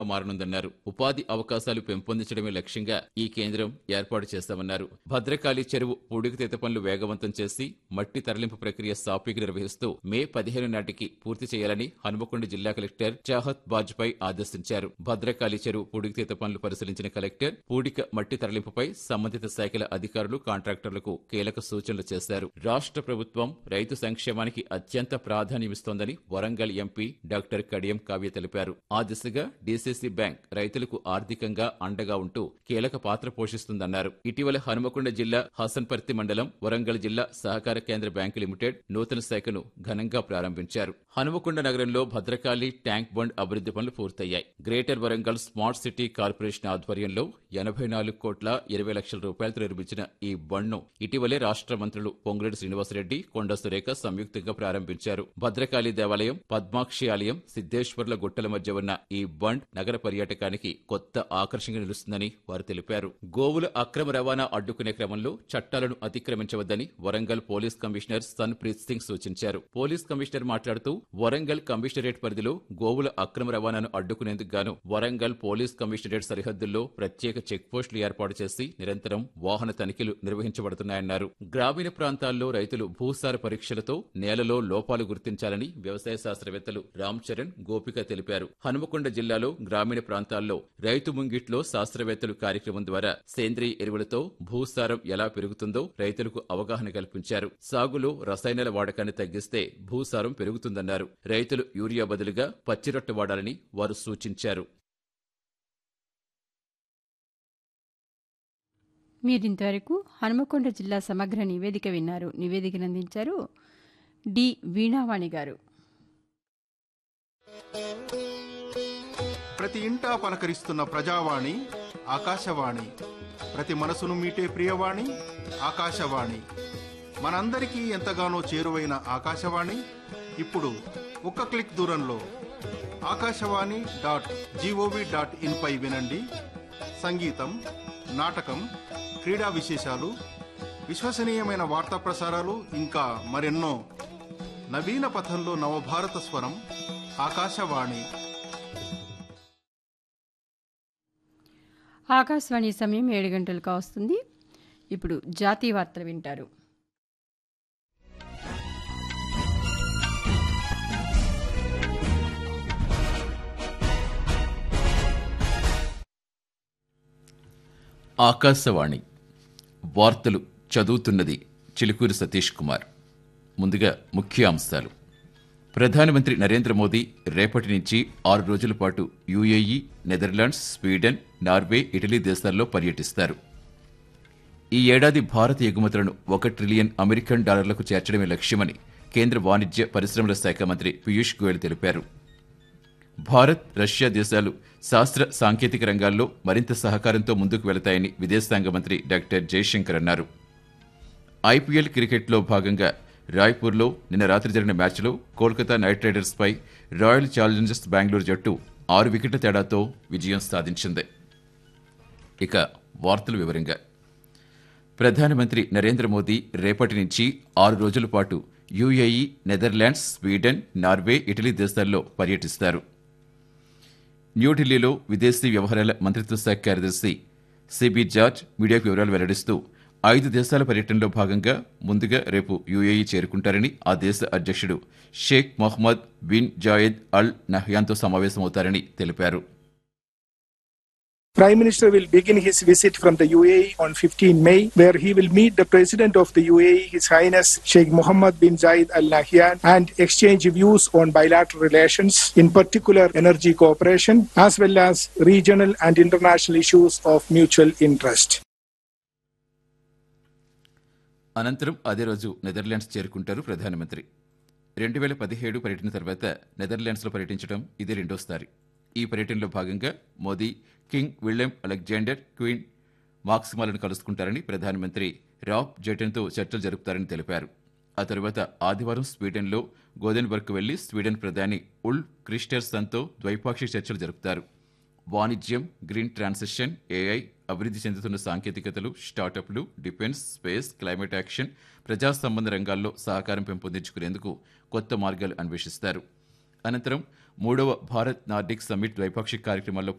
మారనుందన్నారు ఉపాధి అవకాశాలు పెంపొందించడమే లక్ష్యంగా ఈ కేంద్రం ఏర్పాటు చేస్తామన్నారు భద్రకాళి చెరువు పూడికతీత పనులు వేగవంతం చేసి మట్టి తరలింపు ప్రక్రియ సాఫీగా నిర్వహిస్తూ మే పదిహేను నాటికి పూర్తి చేయాలని హనుమకొండ జిల్లా కలెక్టర్ చాహత్ బాజ్పై ఆదేశించారు భద్రకాళి చెరువు పూడికతీత పనులు పరిశీలించిన కలెక్టర్ పూడిక మట్టి తరలింపుపై సంబంధిత శాఖల అధికారులు కాంట్రాక్టర్లకు కీలక సూచనలు చేశారు రాష్ట్ర ప్రభుత్వం రైతు సంక్షేమానికి అత్యంత ప్రాధాన్యమిస్తోందని వరంగల్ ఎంపీ డాక్టర్ కడియం కావ్య తెలిపారు ఆ దిశగా డీసీసీ బ్యాంక్ రైతులకు ఆర్థికంగా అండగా ఉంటూ కీలక పాత్ర పోషిస్తుందన్నారు ఇటీవల హనుమకొండ జిల్లా హసన్పర్తి మండలం వరంగల్ జిల్లా సహకార కేంద్ర బ్యాంకు లిమిటెడ్ నూతన శాఖను ఘనంగా ప్రారంభించారు హనుమకొండ నగరంలో భద్రకాళి ట్యాంక్ బండ్ అభివృద్ధి పనులు పూర్తయ్యాయి greater Warangal smart city corporation ఆధ్వర్యంలో ఎనభై నాలుగు కోట్ల ఇరవై లక్షల రూపాయలతో నిర్మించిన ఈ బండ్ను ఇటీవలే రాష్ట్ర మంత్రులు పొంగులేటి శ్రీనివాసరెడ్డి కొండ సురేఖ సంయుక్తంగా ప్రారంభించారు భద్రకాళి దేవాలయం పద్మాక్షి ఆలయం సిద్దేశ్వర్ల గుట్టల మధ్య ఉన్న ఈ బండ్ నగర పర్యాటకానికి కొత్త ఆకర్షణగా నిలుస్తుందని వారు తెలిపారు గోవుల అక్రమ రవాణా అడ్డుకునే క్రమంలో చట్టాలను అతిక్రమించవద్దని Warangal police commissioner Sunpreet Singh సూచించారు పోలీస్ కమిషనర్ మాట్లాడుతూ వరంగల్ కమిషనరేట్ పరిధిలో గోవుల అక్రమ రవాణాను అడ్డుకునేందుకు గాను వరంగల్ పోలీస్ కమిషనరేట్ సరిహద్దుల్లో ప్రత్యేక చెక్ పోస్టులు ఏర్పాటు చేసి నిరంతరం వాహన తనిఖీలు నిర్వహించబడుతున్నాయన్నారు గ్రామీణ ప్రాంతాల్లో రైతులు భూసార పరీక్షలతో నేలలో లోపాలు గుర్తించాలని వ్యవసాయ శాస్త్రవేత్తలు రామ్ చరణ్ గోపిక తెలిపారు హనుమకొండ జిల్లాలో గ్రామీణ ప్రాంతాల్లో రైతు ముంగిట్లో శాస్త్రవేత్తలు కార్యక్రమం ద్వారా సేంద్రియ ఎరువులతో భూసారం ఎలా పెరుగుతుందో రైతులకు అవగాహన కల్పించారు సాగులో రసాయనాల వాడకాన్ని తగ్గిస్తే భూసారం పెరుగుతుందన్నారు రైతులు యూరియా బదులుగా పచ్చిరొట్ట వాడాలని వారు సూచించారు మీరింతవరకు హనుమకొండ జిల్లా సమగ్ర నివేదిక విన్నారు నివేదికను అందించారు డి వీణావాణి గారు ప్రతి ఇంటా పలకరిస్తున్న ప్రజావాణి ఆకాశవాణి ప్రతి మనసును మీటే ప్రియవాణి ఆకాశవాణి మనందరికీ ఎంతగానో చేరువైన ఆకాశవాణి ఇప్పుడు ఒక్క క్లిక్ దూరంలో Akashvani dot gov dot in పై వినండి సంగీతం నాటకం క్రీడా విశేషాలు విశ్వసనీయమైన వార్తా ప్రసారాలు ఇంకా మరెన్నో నవీన పథంలో నవభారత స్వరం ఆకాశవాణి ఆకాశవాణి సమయం ఏడు గంటలకు వస్తుంది ఇప్పుడు జాతీయ వార్తలు వింటారు ఆకాశవాణి వార్తలు చదువుతున్నది చిలుకూరి సతీష్ కుమార్ ముందుగా ముఖ్య అంశాలు ప్రధానమంత్రి నరేంద్ర మోదీ రేపటి నుంచి ఆరు రోజుల పాటు UAE Netherlands Sweden Norway Italy దేశాల్లో పర్యటిస్తారు ఈ ఏడాది భారత ఎగుమతులను ఒక ట్రిలియన్ అమెరికన్ డాలర్లకు చేర్చడమే లక్ష్యమని కేంద్ర వాణిజ్య పరిశ్రమల శాఖ మంత్రి పీయూష్ గోయల్ తెలిపారు భారత్ రష్యా దేశాలు శాస్త్ర సాంకేతిక రంగాల్లో మరింత సహకారంతో ముందుకు వెళతాయని విదేశాంగ మంత్రి డాక్టర్ జయశంకర్ అన్నారు ఐపీఎల్ క్రికెట్లో భాగంగా రాయ్పూర్లో నిన్న రాత్రి జరిగిన మ్యాచ్లో కోల్కతా నైట్ రైడర్స్పై రాయల్ ఛాలెంజర్స్ బెంగళూరు జట్టు ఆరు వికెట్ల తేడాతో విజయం సాధించింది ఇక వార్తల వివరంగా ప్రధానమంత్రి నరేంద్ర మోదీ రేపటి నుంచి ఆరు రోజుల పాటు UAE Netherlands Sweden Norway Italy దేశాల్లో పర్యటిస్తారు న్యూఢిల్లీలో విదేశీ వ్యవహారాల మంత్రిత్వ శాఖ కార్యదర్శి సిబి జార్జ్ మీడియాకు వివరాలు వెల్లడిస్తూ ఐదు దేశాల పర్యటనలో భాగంగా ముందుగా రేపు యుఏఈ చేరుకుంటారని ఆ దేశ అధ్యక్షుడు Sheikh Mohamed bin Zayed Al నహ్యాన్తో సమావేశమవుతారని తెలిపారు Prime Minister will begin his visit from the UAE on 15 May, where he will meet the President of the UAE, His Highness Sheikh Mohammed bin Zayed Al Nahyan, and exchange views on bilateral relations, in particular energy cooperation, as well as regional and international issues of mutual interest. అనంతరం అదే రోజు Netherlands చేరుకుంటారు ప్రధానమంత్రి రెండు వేల పదిహేడు పర్యటన తర్వాత నెదర్లాండ్స్లో పర్యటించడం ఇది రెండోసారి ఈ పర్యటనలో భాగంగా Modi King William Alexander Queen మాక్సిమాలను కలుసుకుంటారని ప్రధానమంత్రి రాబ్ జెటన్తో చర్చలు జరుపుతారని తెలిపారు ఆ తరువాత ఆదివారం స్వీడన్లో గోదెన్బర్గ్ వెళ్లి స్వీడన్ ప్రధాని ఉల్ క్రిస్టర్సన్తో ద్వైపాక్షిక చర్చలు జరుపుతారు వాణిజ్యం గ్రీన్ ట్రాన్సిషన్ ఏఐ అభివృద్ధి చెందుతున్న సాంకేతికతలు స్టార్టప్లు డిఫెన్స్ స్పేస్ క్లైమేట్ యాక్షన్ ప్రజా సంబంధ రంగాల్లో సహకారం పెంపొందించుకునేందుకు కొత్త మార్గాలు అన్వేషిస్తారు అనంతరం మూడవ భారత్ నార్డిక్ సమ్మిట్ ద్వైపాక్షిక కార్యక్రమాల్లో